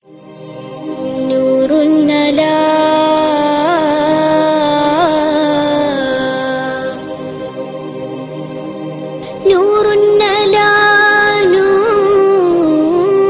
نور النلا نور النلا نور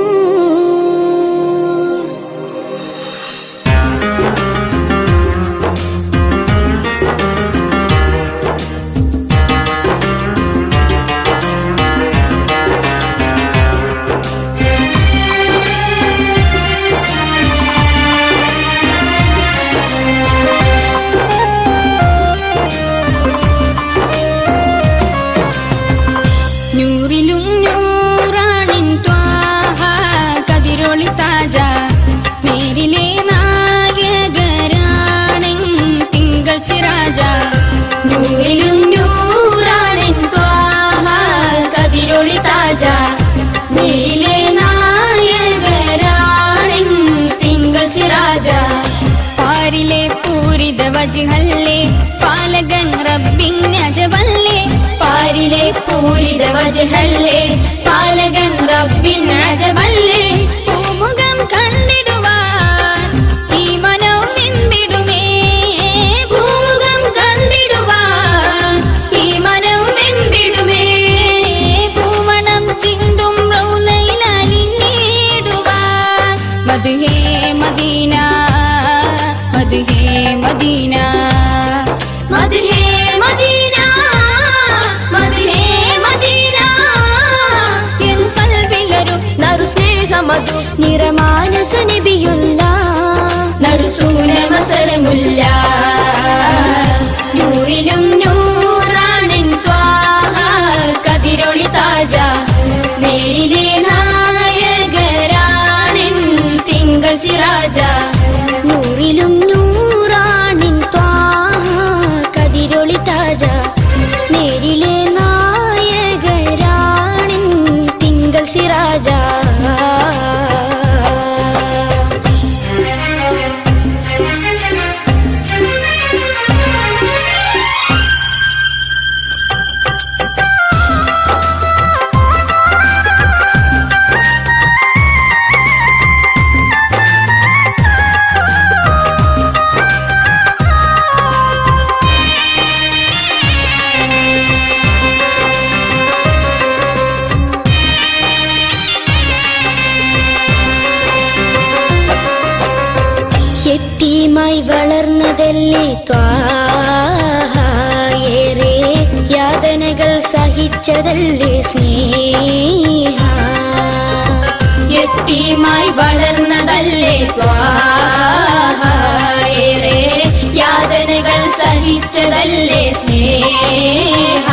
നൂറിലും നൂറാണിൻ ത്വാഹ കതിരൊളി താജ നേരിലെ നായകരാണിൻ തിങ്കൾ സിറാജ നൂറിലും നൂറാണിൻ ത്വാഹ കതിരൊളി താജ നേരിലെ നായകരാണിൻ തിങ്കൾ സിറാജ പാരിലെ പൂരിത വജുഹല്ലേ പാലകൻ റബ്ബിൻ അജബല്ലേ പാരിലെ പൂരിത വജുഹല്ലേ പാലകൻ റബ്ബിൻ അജബല്ലേ പൂമുഖം കണ്ടിടുവാൻ ഈ മനം നിമ്പിടുമേ പൂമുഖം കണ്ടിടുവാൻ ഈ മനം നിമ്പിടുമേ പൂമണം ചിന്തും റൗലയിലലിഞ്ഞിടുവാൻ മധുഹേ മദീന മധുഹേ മദീന മധുഹേ മദീന മധുഹേ മദീന എൻ കൽവിലൊരു നറു സ്നേഹമധു നിറമാനസ നബിയുള്ള നറുസൂന മസരമുല്ല നൂറിലും നൂറാണിൻ ത്വാഹ കതിരൊളി താജ നേരിലെ നായകരാണിൻ തിങ്കൾ സിറാജ നൂറിലും നൂറാണിൻ ത്വാഹ കതിരൊളി താജ നേരിലെ നായകരാണിൻ തിങ്കൾ സിറാജ എത്തിയുമായി വളർന്നതല്ലേ ത്വാഹേറെ യാതനകൾ സഹിച്ചതല്ലേ സ്നേഹ എത്തിയുമായി വളർന്നതല്ലേ ത്വാഹേറെ യാതനകൾ സഹിച്ചതല്ലേ സ്നേഹ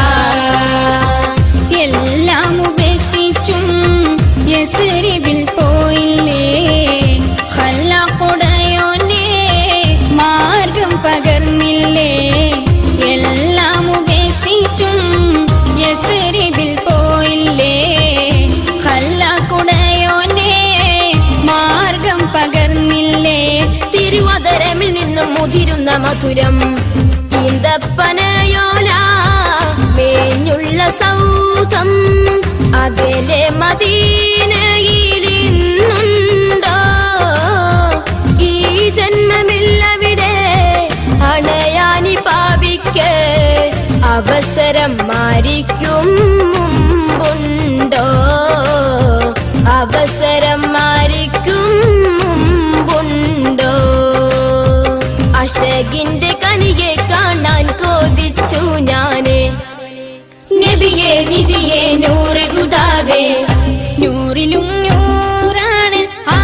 എല്ലാം ഉപേക്ഷിച്ചും യസരിവിൽ പോയില്ലേ ഹല്ലാക്കുടയോന്റെ മാർഗം പകർന്നില്ലേ എല്ലാം ഉപേക്ഷിച്ചും യസരിവിൽ പോയില്ലേ ഹല്ലാക്കുടയോന്റെ മാർഗം പകർന്നില്ലേ തിരുവതരമിൽ നിന്നും മുതിരുന്ന മധുരം ഈന്തപ്പനയോല മേഞ്ഞുള്ള സൗധം അകലെ മദീനയിലിന്നുണ്ടോ ഈ ജന്മമില്ലവിടെ അണയാനി പാപിക്ക് അവസരം മാരിക്കും മുമ്പുണ്ടോ അവസരം മാരിക്കും മുമ്പുണ്ടോ അശകിന്റെ കണിയെ കാണാൻ കൊതിച്ചു ഞാന് നബിയെ നിധിയെ നൂറ് ഹുദാവേ നൂറിലും നൂറാണ് ആ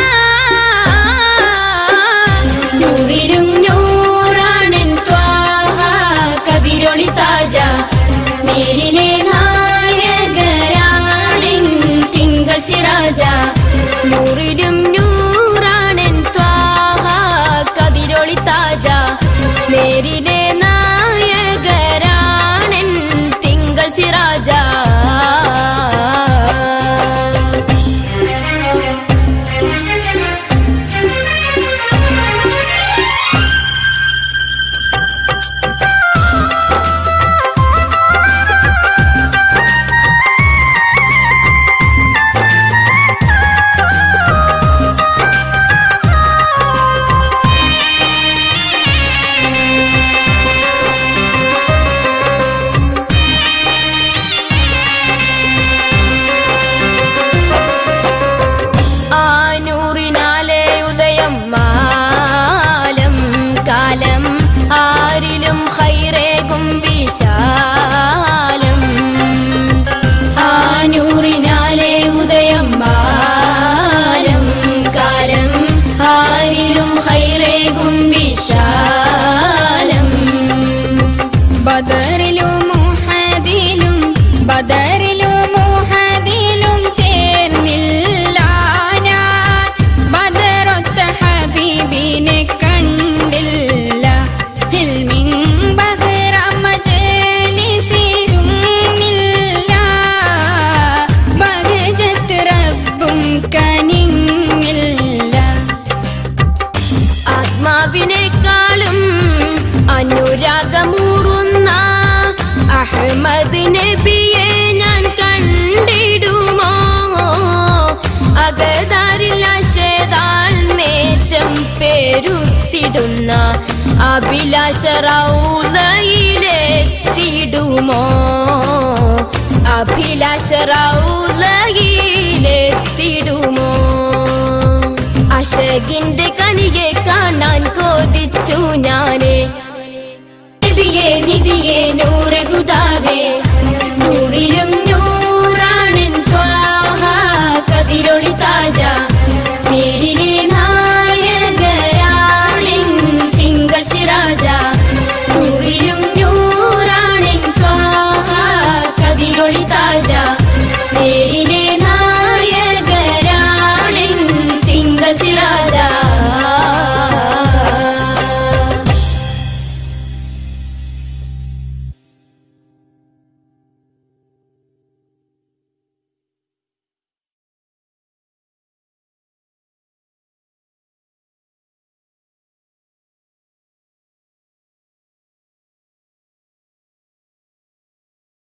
നൂറിലും നൂറാണ് ത്വാഹ കതിരൊളി താജ നേരിലെ നായകരാണിൻ തിങ്കൾ സിറാജ നൂറിലും നൂറാണെൻ ത്വാഹ കതിരൊളി താജ നേരിലെ നായകരാണെൻ തിങ്കൾ സിറാജ അഹദ് നബിയെ ഞാൻ കണ്ടിടുമോ അകതാരിൽ അശേതാൽ നേശം പേരുത്തിടുന്ന അഭിലാഷ റൗലയിലെത്തിടുമോ അഭിലാഷ റൗലയിലെത്തിടുമോ അശകിന്റെ കനിയെ കാണാൻ കൊതിച്ചു ഞാനേ നബിയെ നിധിയെ നൂറെ ഹുദാവേ നൂറിലും നൂറാണൻ ത്വാഹ കതിരൊളി താജ നേരിലെ നായകരാണിൻ തിങ്കൾ സിറാജ നൂറിലും നൂറാണൻ ത്വാഹ കതിരൊളി താജ നേരിലെ നായകരാണിൻ തിങ്കൾ സിറാജ